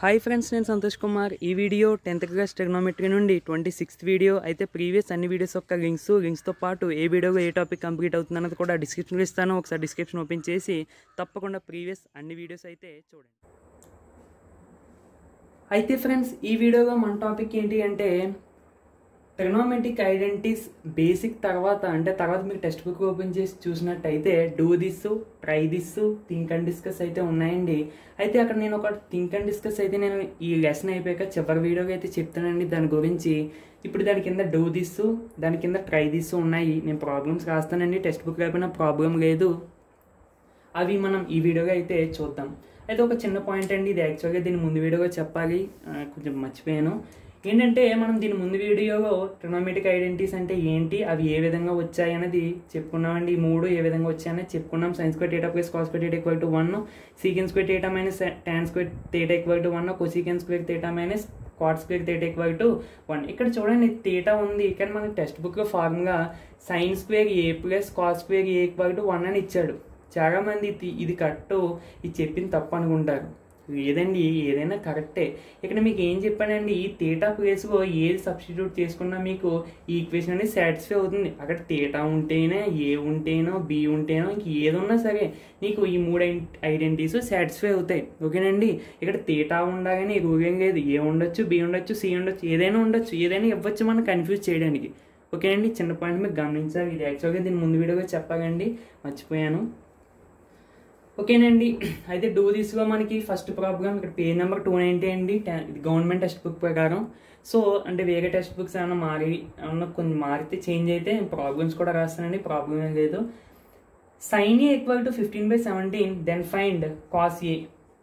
hi friends నేను సంతోష్ కుమార్ ఈ video tenth class trigonometry నుండి ట్వంటీ సిక్స్త్ వీడియో అయితే ప్రీవియస్ అన్ని వీడియోస్ యొక్క లింక్స్ లింక్స్తో పాటు ఏ వీడియోలో ఏ టాపిక్ కంప్లీట్ అవుతుందన్నది కూడా డిస్క్రిప్షన్లో ఇస్తాను ఒకసారి డిస్క్రిప్షన్ ఓపెన్ చేసి తప్పకుండా ప్రీవియస్ అన్ని వీడియోస్ అయితే చూడండి అయితే ఫ్రెండ్స్ ఈ వీడియోలో మన టాపిక్ ఏంటి అంటే ట్రిగ్నోమెట్రిక్ ఐడెంటిటీస్ బేసిక్ తర్వాత అంటే తర్వాత మీరు టెక్స్ట్ బుక్ ఓపెన్ చేసి చూసినట్టయితే do this try this think and discuss అయితే ఉన్నాయండి అయితే అక్కడ నేను ఒక థింక్ అండ్ డిస్కస్ అయితే నేను ఈ లెసన్ అయిపోయాక చివరి వీడియోకి అయితే చెప్తానండి దాని గురించి ఇప్పుడు దాని కింద డూ దిస్ దాని కింద ట్రై దిస్ ఉన్నాయి నేను ప్రాబ్లమ్స్ రాస్తానండి టెక్స్ట్ బుక్ అయిపోయినా ప్రాబ్లం లేదు అవి మనం ఈ వీడియోగా అయితే చూద్దాం అయితే ఒక చిన్న పాయింట్ అండి ఇది యాక్చువల్గా దీని ముందు వీడియోగా చెప్పాలి ఆ, కొంచెం మర్చిపోయాను ఏంటంటే మనం దీని ముందు వీడియోలో ట్రినోమెటిక్ ఐడెంటిటీస్ అంటే ఏంటి అవి ఏ విధంగా వచ్చాయి అనేది చెప్పుకున్నామండి ఈ మూడు ఏ విధంగా వచ్చాయని చెప్పుకున్నాం sine square theta plus cos square theta equal to one secant square theta minus tan square theta equal to one cosecant square theta minus cot square theta equal to one ఇక్కడ చూడండి తేటా ఉంది ఇక్కడ మనకి text బుక్లో formula sine square A plus cos square A equal to one అని ఇచ్చాడు చాలా మంది ఇది- ఇది కరెక్ట్ ఇది చెప్పింది తప్పు అనుకుంటారు లేదండి ఏదైనా కరెక్టే ఇక్కడ మీకు ఏం చెప్పానండి ఈ తేటా ప్లేస్లో ఏది సబ్స్టిట్యూట్ చేసుకున్నా మీకు ఈ ఈక్వేషన్ అనేది సాటిస్ఫై అవుతుంది అక్కడ తేటా ఉంటేనే ఏ ఉంటేనో బి ఉంటేనో ఇంక ఏది ఉన్నా సరే నీకు ఈ మూడు ఐడెంటిటీస్ సాటిస్ఫై అవుతాయి ఓకేనండి ఇక్కడ తేటా ఉండగానే రూల్ ఏం లేదు ఏ ఉండొచ్చు బి ఉండొచ్చు సి ఉండొచ్చు ఏదైనా ఉండొచ్చు ఏదైనా ఇవ్వచ్చు మనం కన్ఫ్యూజ్ చేయడానికి ఓకేనండి చిన్న పాయింట్ మీకు గమనించాలి ఇది యాక్చువల్గా దీని ముందు వీడియోగా చెప్పాలండి మర్చిపోయాను ఓకేనండి అయితే డూ దిస్లో మనకి ఫస్ట్ ప్రాబ్లం ఇక్కడ పేజ్ నెంబర్ టూ నైంటీ అండి టె- ఇది గవర్నమెంట్ టెక్స్ట్ బుక్ ప్రకారం సో అంటే వేరే టెక్స్ట్ బుక్స్ ఏమైనా మారి ఏమన్నా కొన్ని మారితే చేంజ్ అయితే ప్రాబ్లమ్స్ కూడా రాస్తానండి ప్రాబ్లం ఏం లేదు sine A equal to fifteen by seventeen then find cos A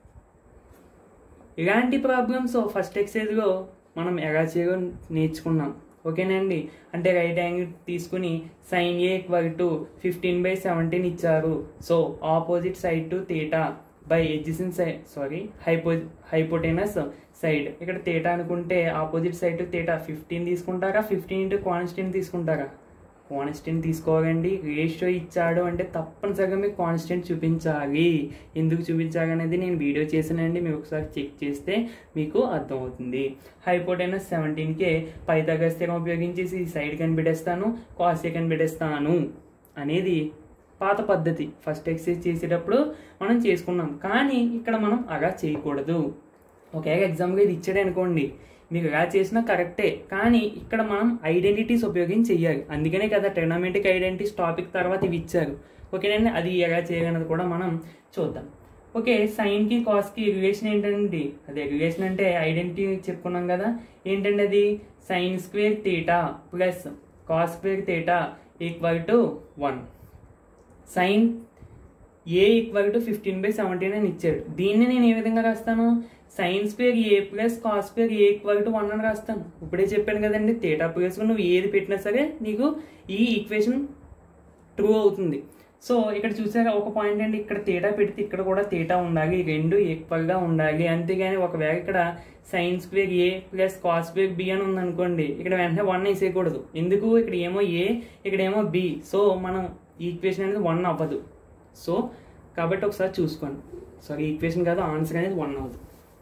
ఇలాంటి ప్రాబ్లమ్స్ ఫస్ట్ ఎక్సైజ్లో మనం ఎలా చేయో నేర్చుకున్నాం ఓకేనండి అంటే రైట్ యాంగిల్ తీసుకుని sine A equal to fifteen by seventeen ఇచ్చారు so opposite side to theta by adjacent side sorry hypo hypotenuse side ఇక్కడ theta అనుకుంటే opposite side to theta fifteen తీసుకుంటారా ఫిఫ్టీన్ ఇంటూ కాన్స్టెంట్ తీసుకుంటారా కాన్స్టెంట్ తీసుకోవాలండి ratio ఇచ్చాడు అంటే తప్పనిసరిగా మీకు కాన్స్టెంట్ చూపించాలి ఎందుకు చూపించాలి అనేది నేను వీడియో చేశానండి మీరు ఒకసారి చెక్ చేస్తే మీకు అర్థమవుతుంది హైపోటైనస్ సెవెంటీన్కే పైతగస్ స్థిరం ఉపయోగించేసి ఈ సైడ్ కనిపెట్టేస్తాను కాసే కనిపెట్టేస్తాను అనేది పాత పద్ధతి ఫస్ట్ ఎక్సర్సైజ్ చేసేటప్పుడు మనం చేసుకున్నాం కానీ ఇక్కడ మనం అలా చేయకూడదు ఒకే ఎగ్జామ్గా ఇది ఇచ్చాడు అనుకోండి మీకు ఎలా చేసినా కరెక్టే కానీ ఇక్కడ మనం ఐడెంటిటీస్ ఉపయోగించి చెయ్యాలి అందుకనే కదా ట్రిగ్నోమెట్రిక్ ఐడెంటిటీస్ టాపిక్ తర్వాత ఇవి ఇచ్చారు ఓకేనండి అది ఎలా చేయాలన్నది కూడా మనం చూద్దాం ఓకే సైన్కి కాస్కి రిలేషన్ ఏంటండి అదే రిలేషన్ అంటే ఐడెంటిటీ చెప్పుకున్నాం కదా ఏంటండి అది sine square theta plus cos square theta equal to one sine A equal to fifteen by seventeen అని ఇచ్చాడు దీన్ని నేను ఏ విధంగా రాస్తాను sine square A plus cos square A equal to one అని రాస్తాను ఇప్పుడే చెప్పాను కదండి తేటా ప్లస్ నువ్వు ఏది పెట్టినా సరే నీకు ఈ ఈక్వేషన్ ట్రూ అవుతుంది సో ఇక్కడ చూసారా ఒక పాయింట్ అండి ఇక్కడ తేటా పెడితే ఇక్కడ కూడా తేటా ఉండాలి ఈ రెండు ఈక్వల్గా ఉండాలి అంతేగాని ఒకవేళ ఇక్కడ sine square A plus cos square B అని ఉందనుకోండి ఇక్కడ వెంటనే వన్ వేసేయకూడదు ఎందుకు ఇక్కడ ఏమో ఏ ఇక్కడ ఏమో బి సో మనం ఈక్వేషన్ అనేది వన్ అవ్వదు సో కాబట్టి ఒకసారి చూసుకోండి సారీ ఈక్వేషన్ కాదు ఆన్సర్ అనేది వన్ అవ్వదు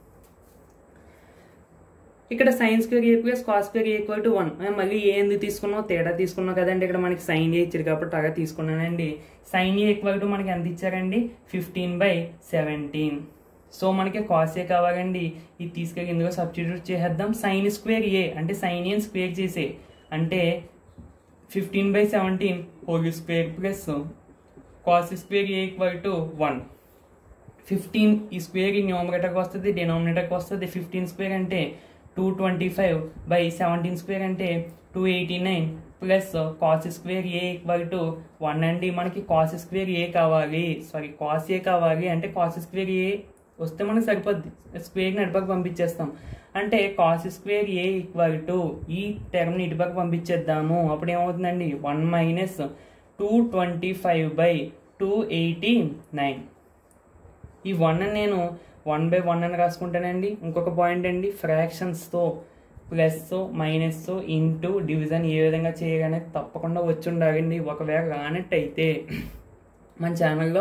ఇక్కడ sine square A plus cos square equal to one మళ్ళీ ఏ ఎందుకు తీసుకున్నావు తేడా తీసుకున్నావు కదండి ఇక్కడ మనకి సైన్ ఏ ఇచ్చారు కాబట్టి అలా తీసుకున్నానండి సైన్ ఏ ఈక్వల్ టు మనకి ఎంత ఇచ్చారండి ఫిఫ్టీన్ బై సెవెంటీన్ సో మనకి కాస్ ఏ కావాలండి ఇది తీసుకెళ్ళి ఇందులో సబ్స్టిట్యూట్ చేసేద్దాం సైన్ స్క్వేర్ ఏ అంటే సైన్ ఏ స్క్వేర్ చేసే అంటే fifteen by seventeen whole square plus cos square A equal to one fifteen ఈ స్క్వేర్ ఈ న్యూమరేటర్కి వస్తుంది డినామినేటర్కి వస్తుంది ఫిఫ్టీన్ స్క్వేర్ అంటే two twenty five by seventeen square అంటే two eighty nine plus cos square A equal to one అండి మనకి కాస్ స్క్వేర్ ఏ కావాలి సారీ కాస్ ఏ కావాలి అంటే కాస్ స్క్వేర్ ఏ వస్తే మనకి సరిపోద్ది స్క్వేర్ నడిపక్క పంపించేస్తాం అంటే cos square A equal to ఈ టర్మ్ని ఇటుపక్క పంపించేద్దాము అప్పుడు ఏమవుతుందండి one minus two twenty five by two eighty nine ఈ వన్ నేను వన్ బై వన్ అని రాసుకుంటానండి ఇంకొక పాయింట్ అండి ఫ్రాక్షన్స్తో ప్లస్ మైనస్ ఇంటూ డివిజన్ ఏ విధంగా చేయగానే తప్పకుండా వచ్చి ఉండాలండి ఒకవేళ రానట్టయితే మన ఛానల్లో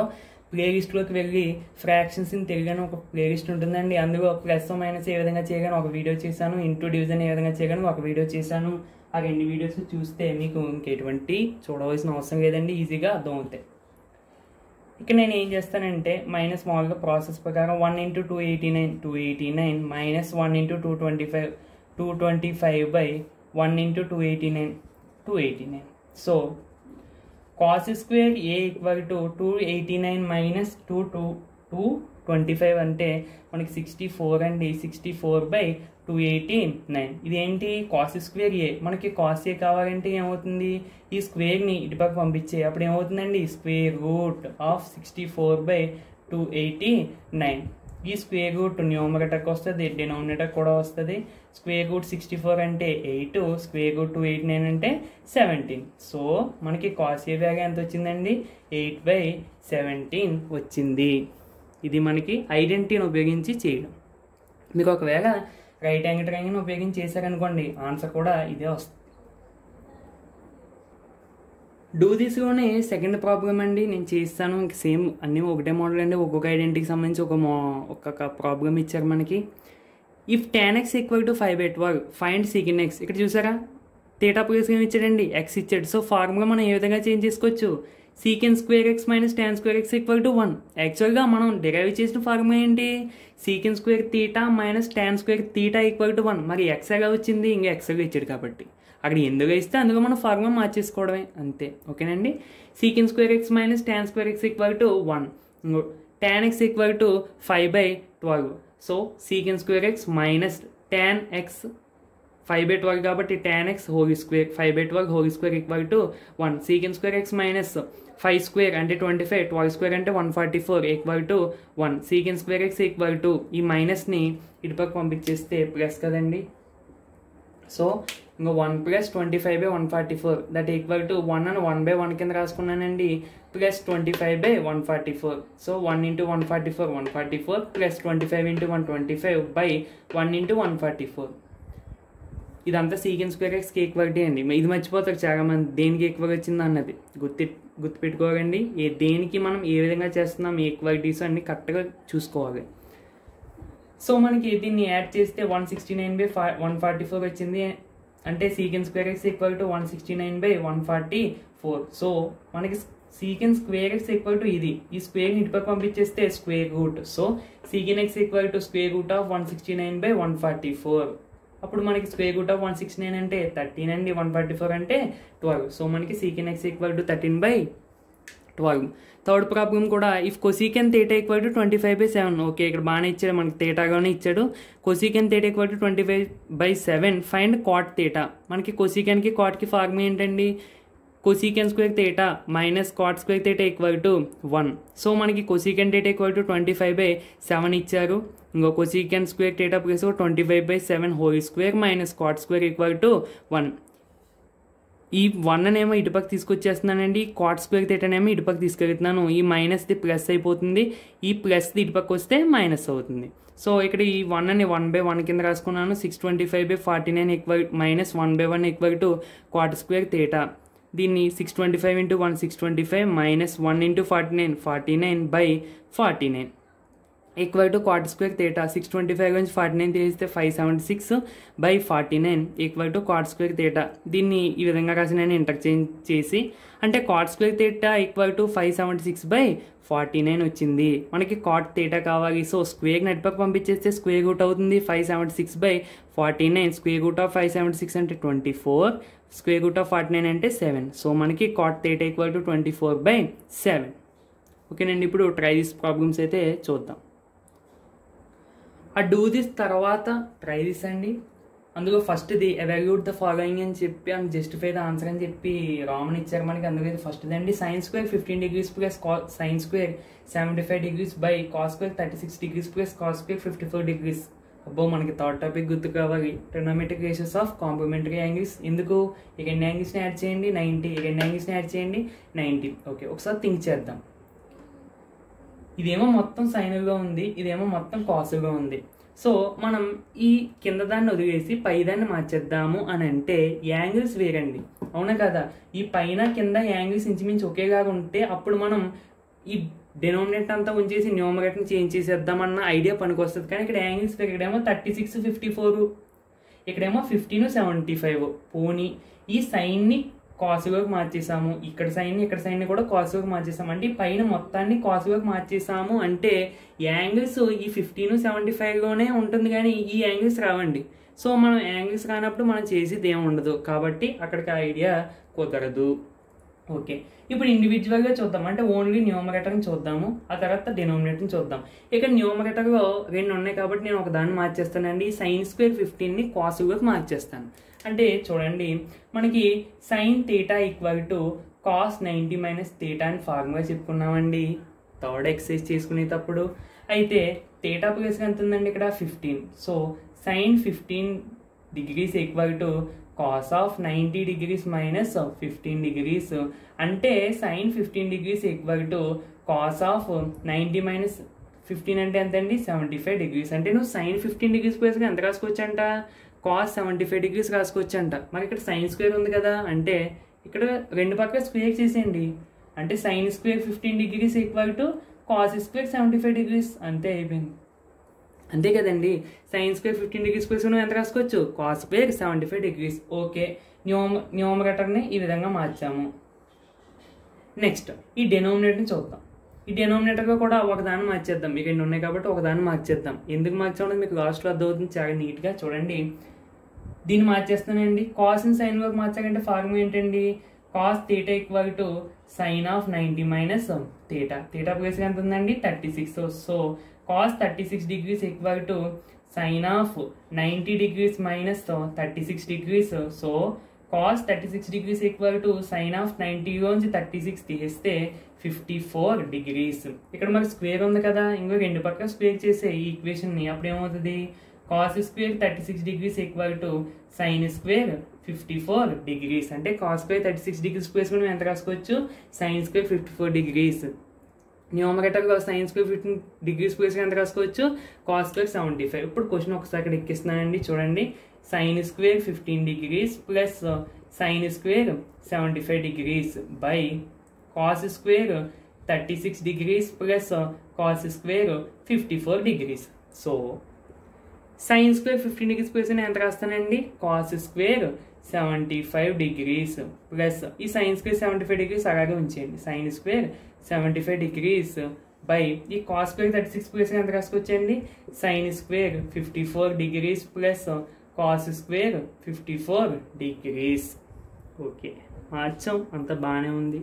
ప్లేలిస్ట్లోకి వెళ్ళి ఫ్రాక్షన్స్ ఇన్ తెలుగు అని ఒక ప్లేలిస్ట్ ఉంటుందండి అందులో ప్లస్ మైనస్ ఏ విధంగా చేయగానే ఒక వీడియో చేశాను ఇంటూ డివిజన్ ఏ విధంగా చేయగానే ఒక వీడియో చేశాను ఆ రెండు వీడియోస్ చూస్తే మీకు ఇంకెటువంటి చూడవలసిన అవసరం లేదండి ఈజీగా అర్థమవుతాయి ఇక్కడ నేను ఏం చేస్తానంటే మైనస్ మామూలుగా ప్రాసెస్ ప్రకారం one into two eighty nine two eighty nine minus one into two twenty five two twenty five by one into two eighty nine two eighty nine so cos square A equal to two eighty nine minus two two two twenty five అంటే మనకి sixty four అండి sixty four by two eighty nine ఇదేంటి cos square A మనకి cos ఏ కావాలంటే ఏమవుతుంది ఈ స్క్వేర్ని ఇటుపక్క పంపించే అప్పుడు ఏమవుతుందండి square root of sixty four by two eighty nine ఈ స్క్వేర్ రూట్ న్యూమరేటర్కి వస్తుంది డినోమినేటర్ కూడా వస్తుంది స్క్వేర్ రూట్ సిక్స్టీ ఫోర్ అంటే eight square root two eight nine అంటే సెవెంటీన్ సో మనకి కాస్ ఏ వ్యాగా ఎంత వచ్చిందండి ఎయిట్ బై సెవెంటీన్ వచ్చింది ఇది మనకి ఐడెంటిటీని ఉపయోగించి చేయడం మీకు ఒకవేళ రైట్ యాంగిల్ ట్రయాంగిల్ ఉపయోగించి చేశారనుకోండి ఆన్సర్ కూడా ఇదే వస్తుంది డూ దిస్లోనే సెకండ్ ప్రాబ్లం అండి నేను చేస్తాను ఇంక సేమ్ అన్నీ ఒకటే మోడల్ అండి ఒక్కొక్క ఐడెంటిటీకి సంబంధించి ఒక మో ఒక్కొక్క ప్రాబ్లం ఇచ్చారు మనకి if tan x equal to five ఎట్ వర్ ఫైండ్ సీకెన్ ఎక్స్ ఇక్కడ చూసారా థీటా ప్లేస్ ఏమి ఇచ్చాడండి ఎక్స్ ఇచ్చాడు సో ఫార్ములా మనం ఏ విధంగా చేంజ్ చేసుకోవచ్చు secant square x minus tan square x equal to one యాక్చువల్గా మనం డిరైవ్ చేసిన ఫార్ములా ఏంటి secant square theta minus tan square theta equal to one మరి ఎక్స్ ఎలా వచ్చింది ఇంకా ఎక్స్గా ఇచ్చాడు కాబట్టి అక్కడ ఎందుకు ఇస్తే అందులో మనం ఫార్ములా మార్చేసుకోవడమే అంతే ఓకేనండి secant square x minus tan square x equal to one tan x equal to five by twelve so secant square x minus tan x five by twelve కాబట్టి tan x whole square five by twelve whole square equal to one secant square x minus five square అంటే twenty five twelve square అంటే one forty four equal to one secant square x equal to ఈ మైనస్ని ఇటుపక్క పంపించేస్తే plus కదండి so ఇంకా one plus twenty five by one forty four that equal to one అని one by one కింద రాసుకున్నానండి plus twenty five by one forty four so one into one forty four one forty four plus twenty five into one twenty five by one into one forty four ఇదంతా secant square ఎక్స్కి equality అండి ఇది మర్చిపోతారు చాలా మంది దేనికి equal వచ్చింది అన్నది గుర్తు గుర్తుపెట్టుకోవాలండి ఏ దేనికి మనం ఏ విధంగా చేస్తున్నాం ఈక్వాలిటీస్ అన్ని కరెక్ట్గా చూసుకోవాలి సో మనకి దీన్ని యాడ్ చేస్తే వన్ సిక్స్టీ నైన్ బై ఫా వన్ ఫార్టీ ఫోర్ వచ్చింది అంటే secant square x equal to one sixty nine by one forty four so మనకి secant square x equal to ఇది ఈ స్క్వేర్ ఇటుపక్క పంపించేస్తే square root so secant x equal to square root of one sixty nine by one forty four అప్పుడు మనకి square root of one sixty nine అంటే thirteen అండి one forty four అంటే twelve so మనకి secant x equal to thirteen by twelve third problem కూడా if cosecant theta equal to twenty five by seven okay ఇక్కడ బాగానే ఇచ్చాడు మనకి తేటాగానే ఇచ్చాడు cosecant theta equal to twenty five by seven find cot theta మనకి కొసీకెన్కి కాట్కి ఫార్మ్ ఏంటండి cosecant square theta minus cot square theta equal to one so మనకి cosecant theta equal to twenty five by seven ఇచ్చారు ఇంకో cosecant square తేటా place twenty five by seven whole square minus cot square equal to one ఈ one అనేమో ఇటుపక్క తీసుకొచ్చేస్తున్నానండి cot square తేటానేమో ఇటుపక్క తీసుకెళ్తున్నాను ఈ మైనస్ది ప్లస్ అయిపోతుంది ఈ ప్లస్ది ఇటుపక్క వస్తే మైనస్ అవుతుంది సో ఇక్కడ ఈ వన్ అని వన్ బై వన్ కింద రాసుకున్నాను six twenty five by forty nine equal minus one by one equal to cot square theta దీన్ని six twenty five into one six twenty five minus one into forty nine forty nine by forty nine equal to cot square theta six twenty five నుంచి forty nine తీస్తే five seventy six by forty nine equal to cot square theta దీన్ని ఈ విధంగా రాసి నేను interchange చేసి అంటే cot square theta equal to five seventy six by forty nine వచ్చింది మనకి కాట్ తేటా కావాలి సో స్క్వేర్ నెట్వర్క్ పంపించేస్తే స్క్వేర్ రూట్ అవుతుంది five seventy six by forty nine square root of five seventy six అంటే twenty four square root of forty nine అంటే seven so మనకి cot theta equal to twenty four by seven ఓకేనండి ఇప్పుడు try this problems అయితే చూద్దాం ఆ do this తర్వాత try this అండి అందులో ఫస్ట్ది ఎవాల్యూట్ ద ఫాలోయింగ్ అని చెప్పి అండ్ జస్టిఫై ద ఆన్సర్ అని చెప్పి రామన్ ఇచ్చారు మనకి అందులో ఇది ఫస్ట్ది అండి sines square fifteen degrees plus కా sin square seventy five degrees by cos square thirty six degrees plus cos square fifty four degrees అబ్బో మనకి థర్డ్ టాపిక్ గుర్తు కావాలి trigonometric ratios of complementary angles ఎందుకు ఈ రెండు యాంగిల్స్ని యాడ్ చేయండి నైంటీ ఈ రెండు యాంగిల్స్ని యాడ్ చేయండి నైంటీ ఓకే ఒకసారి థింక్ చేద్దాం ఇదేమో మొత్తం సైనుగా ఉంది ఇదేమో మొత్తం కాసుగా ఉంది సో మనం ఈ కింద దాన్ని వదిలేసి పై దాన్ని మార్చేద్దాము అని అంటే యాంగిల్స్ వేరండి అవునా కదా ఈ పైన కింద యాంగిల్స్ ఇంచుమించు ఒకేలాగా ఉంటే అప్పుడు మనం ఈ డినోమినేటర్ అంతా ఉంచేసి న్యూమరేటర్ని చేంజ్ చేసేద్దామన్న ఐడియా పనికొస్తుంది కానీ ఇక్కడ యాంగిల్స్ ఇక్కడేమో థర్టీ సిక్స్ ఫిఫ్టీ ఫోర్ ఇక్కడేమో ఫిఫ్టీన్ సెవెంటీ ఫైవ్ పోనీ ఈ సైన్ని కాసులోకి మార్చేసాము ఇక్కడ సైన్ని ఇక్కడ సైన్ని కూడా కాసులోకి మార్చేసాము అంటే ఈ పైన మొత్తాన్ని కాసులోకి మార్చేసాము అంటే యాంగిల్స్ ఈ ఫిఫ్టీన్ సెవెంటీ ఫైవ్లోనే ఉంటుంది కానీ ఈ యాంగిల్స్ రావండి సో మనం యాంగిల్స్ రానప్పుడు మనం చేసేది ఏమి ఉండదు కాబట్టి అక్కడికి ఆ ఐడియా కుదరదు ఓకే ఇప్పుడు ఇండివిజువల్గా చూద్దాం అంటే ఓన్లీ న్యూమరేటర్ని చూద్దాము ఆ తర్వాత డినోమినేటర్ని చూద్దాం ఇక్కడ న్యూమరేటర్లో రెండు ఉన్నాయి కాబట్టి నేను ఒక దాన్ని మార్చేస్తానండి సైన్ స్క్వేర్ ఫిఫ్టీన్ని కాసులోకి మార్చేస్తాను అంటే చూడండి మనకి sin theta equal to cos ninety minus theta అని ఫార్ములా చెప్పుకున్నామండి థర్డ్ ఎక్సైజ్ చేసుకునేటప్పుడు అయితే థీటా ప్లేస్ ఎంత ఉందండి ఇక్కడ fifteen so sin fifteen degrees equal to cos of ninety degrees minus fifteen degrees అంటే sin fifteen degrees equal to cos of ninety minus fifteen అంటే ఎంత అండి సెవెంటీ ఫైవ్ డిగ్రీస్ అంటే నువ్వు సైన్ ఫిఫ్టీన్ డిగ్రీస్ ప్లేస్గా ఎంత రాసుకోవచ్చు అంట కాస్ సెవెంటీ ఫైవ్ డిగ్రీస్ రాసుకోవచ్చు అంట మరి ఇక్కడ సైన్ స్క్వేర్ ఉంది కదా అంటే ఇక్కడ రెండు పక్కల స్క్వేర్ చేసేయండి అంటే sin square fifteen degrees equal to cos square seventy five degrees అంతే అయిపోయింది అంతే కదండి sin square fifteen degrees plus నువ్వు ఎంత రాసుకోవచ్చు cos square seventy five degrees okay న్యూమ న్యూమరేటర్ని ఈ విధంగా మార్చాము నెక్స్ట్ ఈ డెనోమినేటర్ని చూద్దాం ఈ డెనోమినేటర్గా కూడా ఒకదాన్ని మార్చేద్దాం మీకు రెండు ఉన్నాయి కాబట్టి ఒకదాన్ని మార్చేద్దాం ఎందుకు మార్చామన్నది మీకు లాస్ట్లో అర్థమవుతుంది చాలా నీట్గా చూడండి దీన్ని మార్చేస్తానండి కాస్ అండ్ సైన్ వర్క్ మార్చాలంటే ఫార్ములా ఏంటండి cos theta equal to sin of ninety minus theta theta place ఎంత ఉందండి thirty six so cos thirty six degrees equal to sin of ninety degrees minus thirty six degrees so cos thirty six degrees equal to sin of నైంటీలోంచి thirty six తీస్తే fifty four degrees ఇక్కడ మరి square ఉంది కదా ఇంకో రెండు పక్కల square చేసే ఈ ఈక్వేషన్ని అప్పుడు ఏమవుతుంది cos square thirty six degrees equal to sin square fifty four degrees అంటే cos square thirty six degrees square మనం ఎంత రాసుకోవచ్చు sin square fifty four degrees న్యూమరేటర్గా sin square fifteen degrees place ఎంత రాసుకోవచ్చు కాస్ స్క్వేర్ సెవెంటీ ఫైవ్ ఇప్పుడు question ఒకసారి ఇక్కడ ఎక్కిస్తున్నానండి చూడండి sin square fifteen degrees plus sin square seventy five degrees by cos square thirty six degrees plus cos square fifty four degrees so sin square fifteen degrees plus నేను ఎంత రాస్తానండి cos square seventy five degrees plus ఈ sin square seventy five degrees అలాగే ఉంచేయండి sin square seventy five degrees by ఈ cos square thirty six plus ఎంత రాసుకొచ్చండి sin square fifty four degrees plus cos square fifty four degrees okay మార్చాం అంత బాగానే ఉంది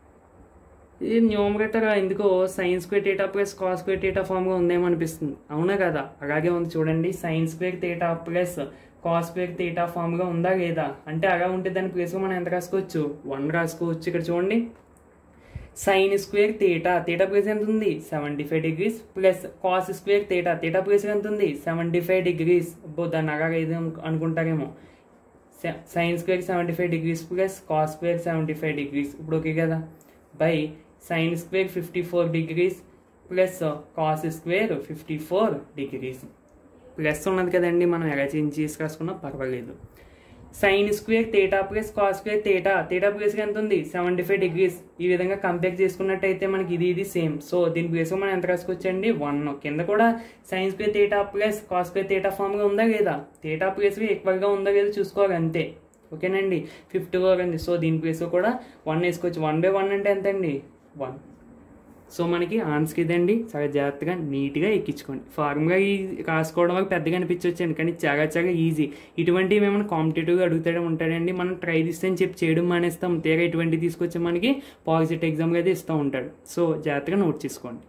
ఇది న్యూమరేటర్ ఎందుకో sin square theta plus cos square theta ఫామ్గా ఉందేమో అనిపిస్తుంది అవునా కదా అలాగే ఉంది చూడండి sin square theta plus cos square theta ఫామ్గా ఉందా లేదా అంటే అలా ఉంటే దాని ప్లేస్గా మనం ఎంత రాసుకోవచ్చు వన్ రాసుకోవచ్చు ఇక్కడ చూడండి sin square theta theta place ఎంత ఉంది seventy five degrees plus cos square theta theta place ఎంత ఉంది సెవెంటీ ఫైవ్ డిగ్రీస్ అబ్బో దాన్ని అలాగే ఇది అనుకుంటారేమో sin square seventy five degrees plus cos square seventy five degrees ఇప్పుడు ఓకే కదా by sin square fifty four degrees plus cos square fifty four degrees plus ఉన్నది కదండి మనం ఎలా చేంజ్ చేసి రాసుకున్నా పర్వాలేదు sin square theta plus cos square theta theta plus ఎంత ఉంది సెవెంటీ ఫైవ్ డిగ్రీస్ ఈ విధంగా కంపేర్ చేసుకున్నట్టయితే మనకి ఇది ఇది సేమ్ సో దీని ప్లేస్ మనం ఎంత రాసుకోవచ్చండి వన్ కింద కూడా sin square theta plus cos square theta ఫామ్గా ఉందా లేదా థీటా ప్లస్ ఈక్వల్గా ఉందా లేదా చూసుకోవాలి అంతే ఓకేనండి ఫిఫ్టీ ఫోర్ అండి సో దీని ప్లేస్ కూడా వన్ వేసుకోవచ్చు వన్ బై వన్ అంటే ఎంత అండి వన్ సో మనకి ఆన్సర్ ఇదండి చాలా జాగ్రత్తగా నీట్గా ఎక్కించుకోండి ఫార్ములా ఈ రాసుకోవడం వరకు పెద్దగా అనిపించవచ్చండి కానీ చాలా చాలా ఈజీ ఇటువంటివి ఏమైనా కాంపిటేటివ్గా అడుగుతాడే ఉంటాడండి మనం ట్రై చేస్తే అని చెప్పి చేయడం మానేస్తాం తీరా ఇటువంటి తీసుకొచ్చి మనకి పాజిటివ్ ఎగ్జామ్గా అయితే ఇస్తూ ఉంటాడు సో జాగ్రత్తగా నోట్ చేసుకోండి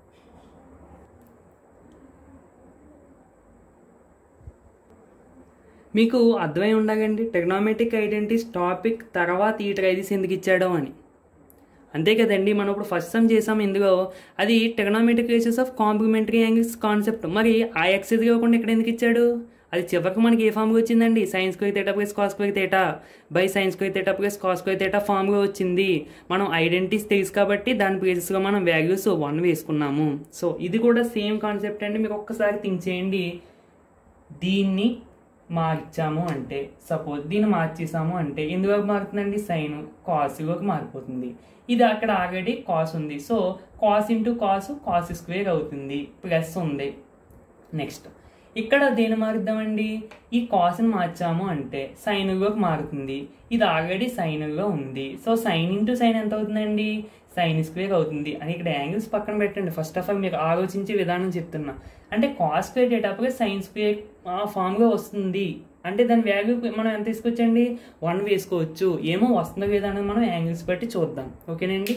మీకు అర్థమై ఉండాలండి టెక్నామెటిక్ ఐడెంటిటీస్ టాపిక్ తర్వాత ఈ ట్రైజీస్ ఎందుకు ఇచ్చాడో అని అంతే కదండి మనం ఇప్పుడు ఫస్ట్ సమ్ చేసాం ఎందుకో అది trigonometric ratios of complementary angles concept మరి ఆ ఎక్సైజ్ కాకుండా ఇక్కడ ఎందుకు ఇచ్చాడు అది చివరికి మనకి ఏ ఫామ్గా వచ్చిందండి sines square theta plus cos square theta by sines square theta plus cos square theta ఫామ్గా వచ్చింది మనం ఐడెంటిటీస్ తెలుసు కాబట్టి దాని ప్లేసెస్గా మనం వాల్యూస్ వన్ వేసుకున్నాము సో ఇది కూడా సేమ్ కాన్సెప్ట్ అండి మీరు ఒక్కసారి థింక్ చేయండి దీన్ని మార్చాము అంటే సపోజ్ దీన్ని మార్చేసాము అంటే ఎందులోకి మారుతుందండి సైన్ కాస్లోకి మారిపోతుంది ఇది అక్కడ ఆల్రెడీ కాస్ ఉంది so cos into cos cos square అవుతుంది ప్లస్ ఉంది నెక్స్ట్ ఇక్కడ దేని మారుద్దామండి ఈ కాస్ని మార్చాము అంటే సైన్లోకి మారుతుంది ఇది ఆల్రెడీ సైన్లో ఉంది సో సైన్ ఇంటూ సైన్ ఎంత అవుతుందండి సైన్ స్క్వేర్ అవుతుంది అని ఇక్కడ యాంగిల్స్ పక్కన పెట్టండి ఫస్ట్ ఆఫ్ ఆల్ మీరు ఆలోచించే విధానం చెప్తున్నా అంటే కాస్ స్క్వేర్ డేటప్పుడు సైన్ స్క్వేర్ ఫామ్గా వస్తుంది అంటే దాని వాల్యూ మనం ఎంత తీసుకొచ్చండి వన్ వేసుకోవచ్చు ఏమో వస్తుందో విధానం మనం యాంగిల్స్ బట్టి చూద్దాం ఓకేనండి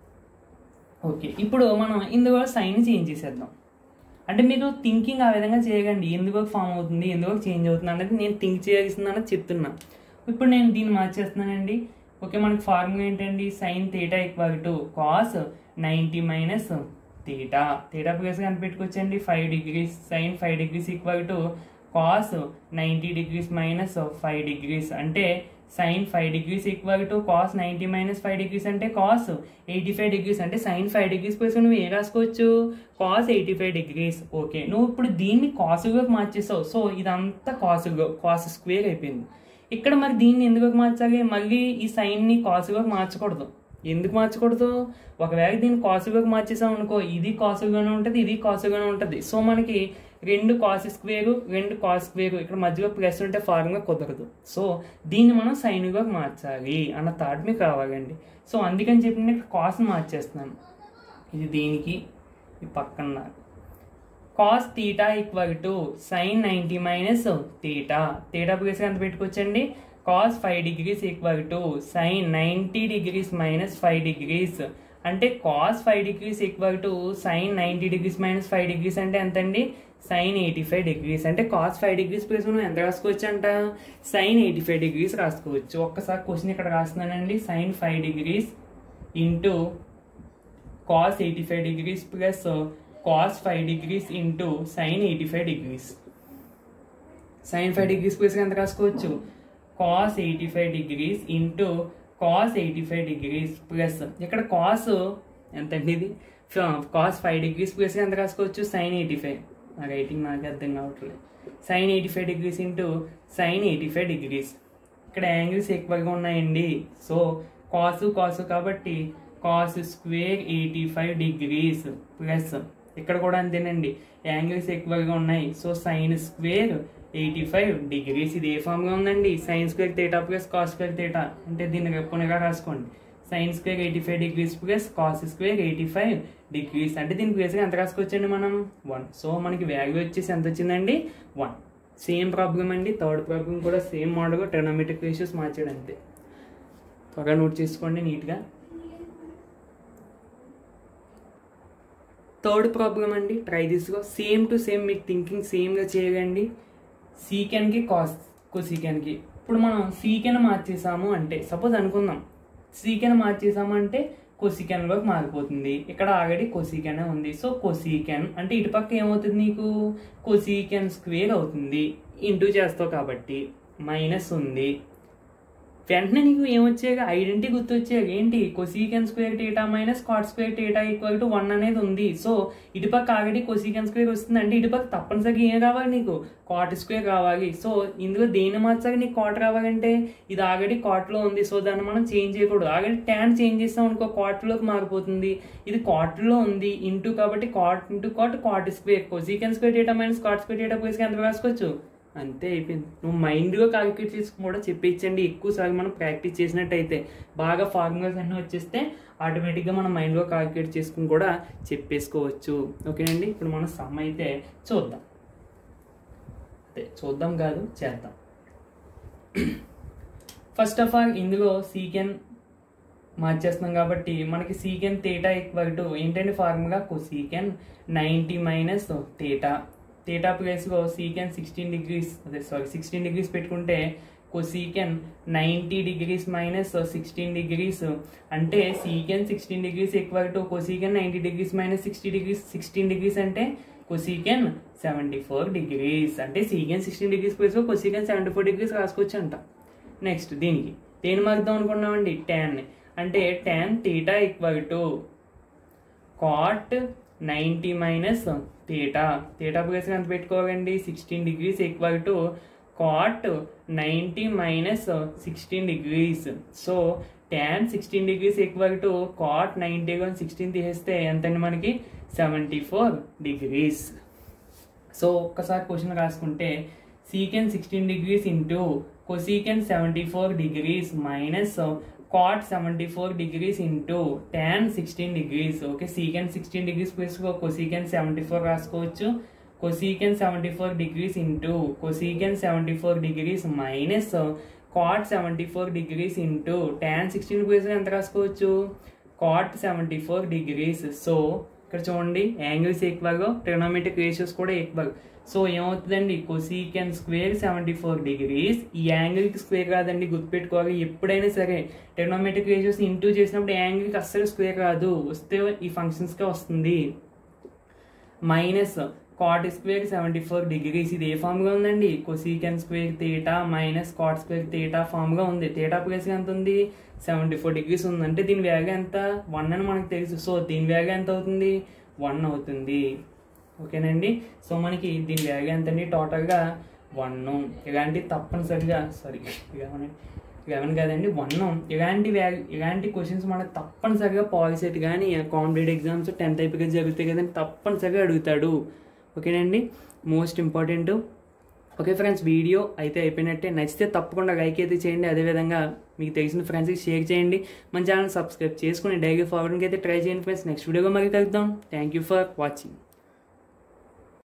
ఓకే ఇప్పుడు మనం ఇందులో సైన్ చేంజ్ చేసేద్దాం అంటే మీరు థింకింగ్ ఆ విధంగా చేయకండి ఎందుకు ఫామ్ అవుతుంది ఎందుకు చేంజ్ అవుతుంది అనేది నేను థింక్ చేయాల్సింది అన్నది చెప్తున్నా ఇప్పుడు నేను దీన్ని మార్చేస్తున్నానండి ఓకే మనకి ఫార్ములా ఏంటండి sin theta equal to cos ninety minus theta theta place కనిపెట్టుకోవచ్చండి five degrees sin five degrees equal to cos ninety degrees minus five degrees అంటే sin five degrees equal to cos ninety minus five degrees అంటే cos eighty five degrees అంటే sin five degrees plus నువ్వు ఏం రాసుకోవచ్చు cos eighty five degrees okay నువ్వు ఇప్పుడు దీన్ని కాసుగా మార్చేసావు so ఇదంతా కాసుగా కాస్ స్క్వేర్ అయిపోయింది ఇక్కడ మరి దీన్ని ఎందుకు మార్చాలి మళ్ళీ ఈ సైన్ని కాసుగా మార్చకూడదు ఎందుకు మార్చకూడదు ఒకవేళ దీన్ని కాసుగా మార్చేసాం అనుకో ఇది కాసుగానే ఉంటుంది ఇది కాసుగానే ఉంటుంది సో మనకి రెండు కాస్ స్క్వేర్ రెండు కాస్ స్క్వేర్ ఇక్కడ మధ్యలో ప్లస్ ఉంటే ఫార్ములా కుదరదు సో దీన్ని మనం సైన్గా మార్చాలి అన్న థాట్ మీకు కావాలండి సో అందుకని చెప్పి నేను ఇక్కడ కాస్ మార్చేస్తున్నాను ఇది దీనికి ఈ పక్కన నాకు cos theta equal to sin ninety minus theta theta place ఎంత పెట్టుకోవచ్చండి cos five degrees equal to sin ninety degrees minus five degrees అంటే cos five degrees equal to sin ninety degrees minus five degrees అంటే ఎంతండి sin eighty five degrees అంటే cos five degrees place మనం ఎంత రాసుకోవచ్చు అంట సైన్ ఎయిటీ ఫైవ్ డిగ్రీస్ రాసుకోవచ్చు ఒక్కసారి క్వశ్చన్ ఇక్కడ రాస్తున్నానండి sin five degrees into cos eighty five degrees plus cos five degrees into sin eighty five degrees sin five degrees plus ఎంత రాసుకోవచ్చు cos eighty five degrees into cos eighty five degrees plus ఇక్కడ cos ఎంత అండి ఇది cos five degrees plus ఎంత రాసుకోవచ్చు sin eighty five నా writing నాకు అర్థం కావట్లేదు sin eighty five degrees into sin eighty five degrees ఇక్కడ యాంగిల్స్ ఎక్కువగా ఉన్నాయండి సో కాసు కాసు కాబట్టి cos square eighty five degrees plus ఇక్కడ కూడా అంతేనండి యాంగిల్స్ ఎక్కువగా ఉన్నాయి so sin square eighty five degrees ఇది ఏ ఫామ్గా ఉందండి sin square theta plus cos square theta అంటే దీన్ని పునగా రాసుకోండి sin square eighty five degrees plus cos square eighty five degrees అంటే దీని ప్లేస్గా ఎంత రాసుకోవచ్చండి మనం వన్ సో మనకి వాల్యూ వచ్చేసి ఎంత వచ్చిందండి వన్ సేమ్ ప్రాబ్లం అండి థర్డ్ ప్రాబ్లం కూడా సేమ్ మోడల్గా ట్రినోమెట్రిక్ రేషియోస్ మార్చాడు అంతే త్వరగా నోట్ చేసుకోండి నీట్గా థర్డ్ ప్రాబ్లం అండి ట్రై దిస్గా సేమ్ టు సేమ్ మీకు థింకింగ్ సేమ్గా చేయగండి సీకెన్కి కాస్ కొసీకెన్కి ఇప్పుడు మనం సీకెన్ మార్చేసాము అంటే సపోజ్ అనుకుందాం సీకెన్ మార్చేసాము అంటే కొసికెన్లోకి మారిపోతుంది ఇక్కడ ఆల్రెడీ కొసీకెన్ ఉంది సో కొసీకెన్ అంటే ఇటుపక్క ఏమవుతుంది నీకు కొసీకెన్ స్క్వేర్ అవుతుంది ఇంటూ చేస్తావు కాబట్టి మైనస్ ఉంది వెంటనే నీకు ఏమొచ్చాక ఐడెంటిటీ గుర్తొచ్చాక ఏంటి cosecant square theta minus cot square theta equal to one అనేది ఉంది సో ఇటుపక్క ఆల్రెడీ కొసీకెన్ స్క్వేర్ వస్తుంది అంటే ఇటుపక్క తప్పనిసరిగా ఏం కావాలి నీకు కాట్ స్క్వేర్ కావాలి సో ఇందులో దేని మార్చాక నీకు కాట్ రావాలంటే ఇది ఆల్రెడీ కాట్లో ఉంది సో దాన్ని మనం చేంజ్ చేయకూడదు ఆల్రెడీ ట్యాన్ చేంజ్ చేస్తాం అనుకో కాట్లోకి మారిపోతుంది ఇది కాట్లో ఉంది ఇంటూ కాబట్టి cot into cot cot square cosecant square theta minus cot square theta ప్లేస్కి ఎంత రాసుకోవచ్చు అంతే అయిపోయింది నువ్వు మైండ్గా క్యాలిక్యులేట్ చేసుకుని కూడా చెప్పించండి ఎక్కువసార్లు మనం ప్రాక్టీస్ చేసినట్టయితే బాగా ఫార్ములాస్ అన్నీ వచ్చేస్తే ఆటోమేటిక్గా మనం మైండ్లో క్యాలిక్యులేట్ చేసుకుని కూడా చెప్పేసుకోవచ్చు ఓకేనండి ఇప్పుడు మనం సమ్ అయితే చూద్దాం అదే చూద్దాం కాదు చేద్దాం ఫస్ట్ ఆఫ్ ఆల్ ఇందులో సీకెన్ మార్చేస్తున్నాం కాబట్టి మనకి సీకెన్ తేటా ఈక్వల్ టు ఏంటంటే formula cosecant ninety minus theta theta ప్లేస్లో సీకెన్ సిక్స్టీన్ డిగ్రీస్ అదే సారీ సిక్స్టీన్ డిగ్రీస్ పెట్టుకుంటే cosecant ninety degrees minus sixteen degrees అంటే secant sixteen degrees equal to cosecant ninety degrees minus sixty degrees sixteen degrees అంటే cosecant seventy four degrees అంటే secant sixteen degrees ప్లేస్లో కొసీకెన్ seventy four degrees రాసుకోవచ్చు అంట next దీనికి దేని మారుద్దాం అనుకున్నామండి ట్యాన్ అంటే tan theta equal to cot ninety minus theta theta place ఎంత పెట్టుకోవాలండి sixteen degrees equal to cot ninety minus sixteen degrees so tan sixteen degrees equal to cot ninety one sixteen తీసేస్తే ఎంతండి మనకి seventy four degrees so ఒక్కసారి question రాసుకుంటే secant sixteen degrees into cosecant seventy four degrees minus cot seventy four degrees into tan sixteen degrees okay secant sixteen degrees plus cosecant seventy four రాసుకోవచ్చు cosecant seventy four degrees into cosecant seventy four degrees minus cot seventy four degrees into tan sixteen degrees ఎంత రాసుకోవచ్చు cot seventy four degrees so ఇక్కడ చూడండి angles equal trigonometric ratios కూడా equal so ఏమవుతుందండి cosecant square seventy four degrees ఈ యాంగిల్కి square కాదండి గుర్తుపెట్టుకోవాలి ఎప్పుడైనా సరే ట్రిగనోమెట్రిక్ రేషియోస్ ఇంటూ చేసినప్పుడు యాంగిల్కి అస్సలు స్క్వేర్ రాదు వస్తే ఈ ఫంక్షన్స్కే వస్తుంది minus cot square seventy four degrees ఇది ఏ ఫామ్గా ఉందండి cosecant square theta minus cot square theta ఫామ్గా ఉంది తీటా ప్లేస్ ఎంత ఉంది సెవెంటీ ఫోర్ డిగ్రీస్ ఉంది అంటే దీని వేగ ఎంత వన్ అని మనకు తెలుసు సో దీని వేగ ఎంత అవుతుంది వన్ అవుతుంది ఓకేనండి సో మనకి దీని వేగ ఎంత అండి టోటల్గా వన్ ఇలాంటి తప్పనిసరిగా సారీ లెవెన్ కాదండి వన్ ఇలాంటి వ్యా ఇలాంటి క్వశ్చన్స్ మనకు తప్పనిసరిగా పాలిసెట్ కానీ కాంపిటేటివ్ ఎగ్జామ్స్ టెన్త్ అయిపోయి జరుగుతాయి కదండి తప్పనిసరిగా అడుగుతాడు ఓకేనండి most important okay friends video అయితే అయిపోయినట్టే నచ్చితే తప్పకుండా లైక్ అయితే చేయండి అదేవిధంగా మీకు తెలిసిన ఫ్రెండ్స్కి షేర్ చేయండి మన ఛానల్ సబ్స్క్రైబ్ చేసుకుని డైలీ ఫార్వర్డ్కి అయితే ట్రై చేయండి ఫ్రెండ్స్ నెక్స్ట్ వీడియోగా మళ్ళీ కలుద్దాం థ్యాంక్ యూ ఫర్ వాచింగ్